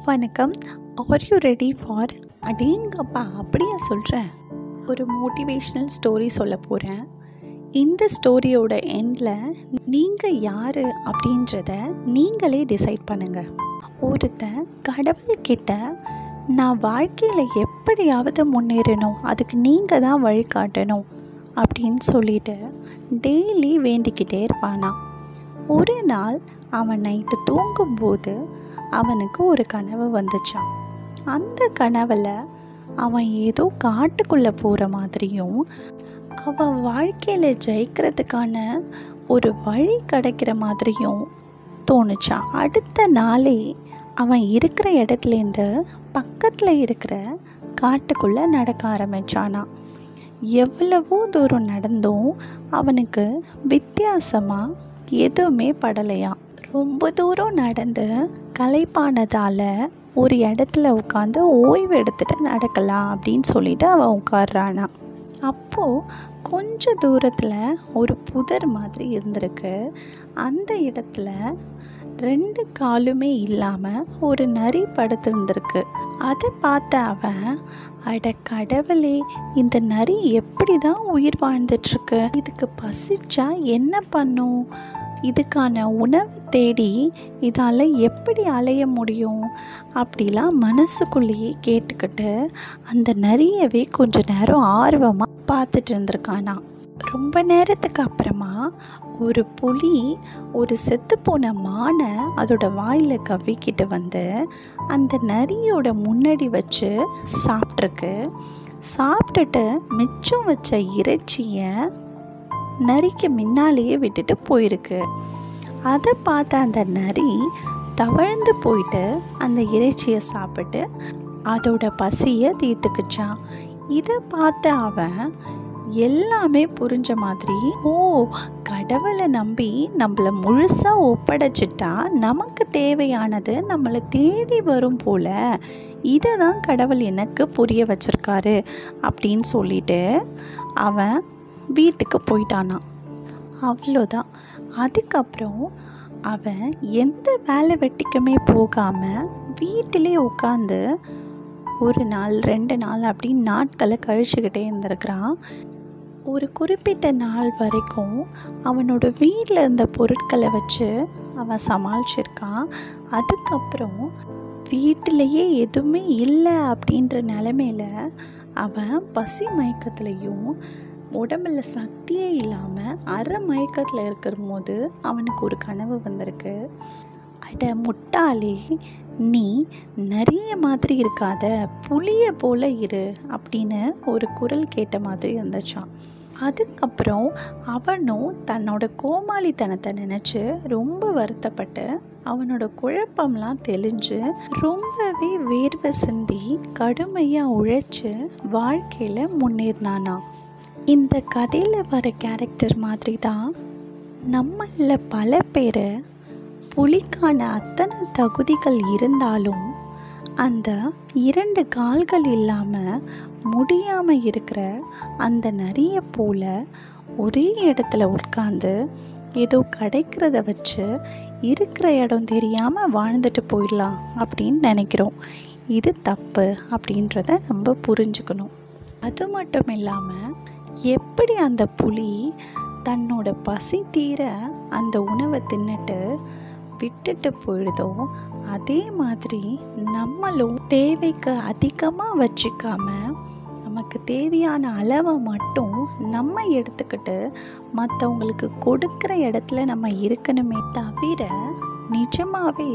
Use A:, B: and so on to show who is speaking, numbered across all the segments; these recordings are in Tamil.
A: வணக்கம் ஆர் யூ ரெடி ஃபார் அடேங்கப்பா அப்படியா சொல்கிறேன் ஒரு மோட்டிவேஷ்னல் ஸ்டோரி சொல்ல போகிறேன் இந்த ஸ்டோரியோட எண்டில் நீங்கள் யார் அப்படின்றத நீங்களே டிசைட் பண்ணுங்கள் ஒருத்தன் கடவுள்கிட்ட நான் வாழ்க்கையில் எப்படியாவது முன்னேறணும் அதுக்கு நீங்கள் தான் வழிகாட்டணும் அப்படின்னு சொல்லிட்டு டெய்லி வேண்டிக்கிட்டே இருப்பானா ஒரு நாள் அவன் நைட்டு தூங்கும்போது அவனுக்கு ஒரு கனவு வந்துச்சான் அந்த கனவில் அவன் ஏதோ காட்டுக்குள்ளே போகிற மாதிரியும் அவன் வாழ்க்கையில் ஜெயிக்கிறதுக்கான ஒரு வழி கிடைக்கிற மாதிரியும் தோணுச்சான் அடுத்த நாளே அவன் இருக்கிற இடத்துலேருந்து பக்கத்தில் இருக்கிற காட்டுக்குள்ளே நடக்க ஆரம்பித்தானா எவ்வளவோ தூரம் நடந்தும் அவனுக்கு வித்தியாசமாக எதுவுமே படலையாம் ரொம்ப தூரம் நடந்து களைப்பானதால் ஒரு இடத்துல உட்காந்து ஓய்வு எடுத்துகிட்டு நடக்கலாம் அப்படின்னு சொல்லிட்டு அவன் உட்கார்றானா அப்போது கொஞ்ச தூரத்தில் ஒரு புதர் மாதிரி இருந்திருக்கு அந்த இடத்துல ரெண்டு காலுமே இல்லாமல் ஒரு நரி படுத்திருந்திருக்கு அதை பார்த்த அவன் அட கடவுளே இந்த நரி எப்படி தான் உயிர் வாழ்ந்துட்டுருக்கு இதுக்கு பசிச்சா என்ன பண்ணும் இதுக்கான உணவு தேடி இதால் எப்படி அலைய முடியும் அப்படிலாம் மனசுக்குள்ளேயே கேட்டுக்கிட்டு அந்த நரியவே கொஞ்ச நேரம் ஆர்வமாக பார்த்துட்டு இருந்திருக்கானா ரொம்ப நேரத்துக்கு அப்புறமா ஒரு புலி ஒரு செத்துப்போன மானை அதோட வாயில் கவ்விக்கிட்டு வந்து அந்த நரியோட முன்னாடி வச்சு சாப்பிட்ருக்கு சாப்பிட்டுட்டு மிச்சம் வச்ச இறைச்சியை நரிக்கு முன்னாலேயே விட்டுட்டு போயிருக்கு அதை பார்த்த அந்த நரி தவழ்ந்து போயிட்டு அந்த இறைச்சியை சாப்பிட்டு அதோட பசியை தீர்த்துக்குச்சான் இதை பார்த்த அவன் எல்லாமே புரிஞ்ச மாதிரி ஓ கடவுளை நம்பி நம்மளை முழுசாக ஒப்படைச்சிட்டா நமக்கு தேவையானது நம்மளை தேடி வரும் போல இதை தான் கடவுள் எனக்கு புரிய வச்சிருக்காரு அப்படின்னு சொல்லிட்டு அவன் வீட்டுக்கு போயிட்டானான் அவ்வளோதான் அதுக்கப்புறம் அவன் எந்த வேலை வெட்டிக்குமே போகாமல் வீட்டிலே உட்காந்து ஒரு நாள் ரெண்டு நாள் அப்படின்னு நாட்களை கழிச்சுக்கிட்டே இருந்திருக்கிறான் ஒரு குறிப்பிட்ட நாள் வரைக்கும் அவனோட வீட்டில் இருந்த பொருட்களை வச்சு அவன் சமாளிச்சிருக்கான் அதுக்கப்புறம் வீட்டிலையே எதுவுமே இல்லை அப்படின்ற நிலமையில அவன் பசி மயக்கத்துலேயும் உடம்புல சக்தியே இல்லாமல் அரை மயக்கத்தில் இருக்கிற போது அவனுக்கு ஒரு கனவு வந்திருக்கு அட முட்டாளே நீ நிறைய மாதிரி இருக்காத புளிய போல இரு அப்படின்னு ஒரு குரல் கேட்ட மாதிரி இருந்துச்சான் அதுக்கப்புறம் அவனும் தன்னோட கோமாளித்தனத்தை நினச்சி ரொம்ப வருத்தப்பட்டு அவனோட குழப்பம்லாம் தெளிஞ்சு ரொம்பவே வேர்வை சிந்தி கடுமையாக உழைச்சி வாழ்க்கையில் முன்னேறினானா இந்த கதையில் வர கேரக்டர் மாதிரி தான் நம்மளில் பல பேர் புலிக்கான அத்தனை தகுதிகள் இருந்தாலும் அந்த இரண்டு கால்கள் இல்லாமல் முடியாமல் இருக்கிற அந்த நரியை போல ஒரே இடத்துல உட்காந்து ஏதோ கிடைக்கிறத வச்சு இருக்கிற இடம் தெரியாமல் வாழ்ந்துட்டு போயிடலாம் அப்படின்னு நினைக்கிறோம் இது தப்பு அப்படின்றத நம்ம புரிஞ்சுக்கணும் அது மட்டும் இல்லாமல் எப்படி அந்த புலி தன்னோட பசி தீர அந்த உணவை தின்னுட்டு விட்டுட்டு போயிடுதோ அதே மாதிரி நம்மளும் தேவைக்கு அதிகமாக வச்சுக்காம நமக்கு தேவையான அளவை மட்டும் நம்ம எடுத்துக்கிட்டு மற்றவங்களுக்கு கொடுக்குற இடத்துல நம்ம இருக்கணுமே தவிர நிஜமாகவே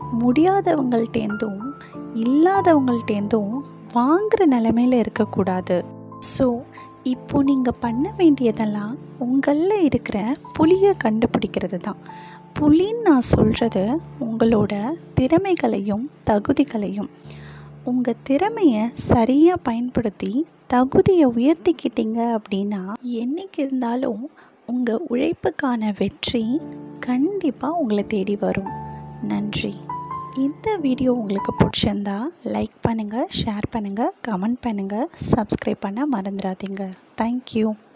A: முடியாதவங்கள்டேந்தும் இல்லாதவங்கள்டேந்தும் வாங்குகிற நிலமையில் இருக்கக்கூடாது ஸோ இப்போ நீங்கள் பண்ண வேண்டியதெல்லாம் உங்களில் இருக்கிற புளியை கண்டுபிடிக்கிறது தான் புலின்னு நான் சொல்கிறது உங்களோட திறமைகளையும் தகுதிகளையும் உங்கள் திறமையை சரியாக பயன்படுத்தி தகுதியை உயர்த்திக்கிட்டீங்க அப்படின்னா என்றைக்கு இருந்தாலும் உங்கள் உழைப்புக்கான வெற்றி கண்டிப்பாக உங்களை தேடி வரும் நன்றி இந்த வீடியோ உங்களுக்கு பிடிச்சிருந்தா லைக் பண்ணுங்கள் ஷேர் பண்ணுங்கள் கமெண்ட் பண்ணுங்கள் சப்ஸ்கிரைப் பண்ண மறந்துடாதீங்க தேங்க்யூ